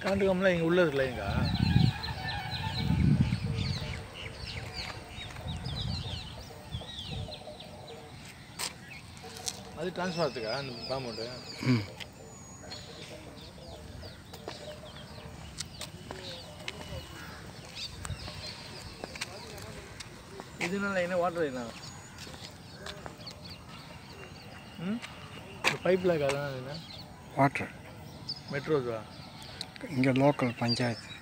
current கம்பெல்லாம் இங்கே உள்ளது இல்லை எங்க அது டிரான்ஸ்ஃபார்த்துக்கா அந்த காம்பவுண்டு ம் இதனால என்ன வாட்டர் என்ன ம் இந்த பைப்பில் அதெல்லாம் என்ன வாட்டர் மெட்ரோஸா இங்கே லோக்கல் பஞ்சாயத்து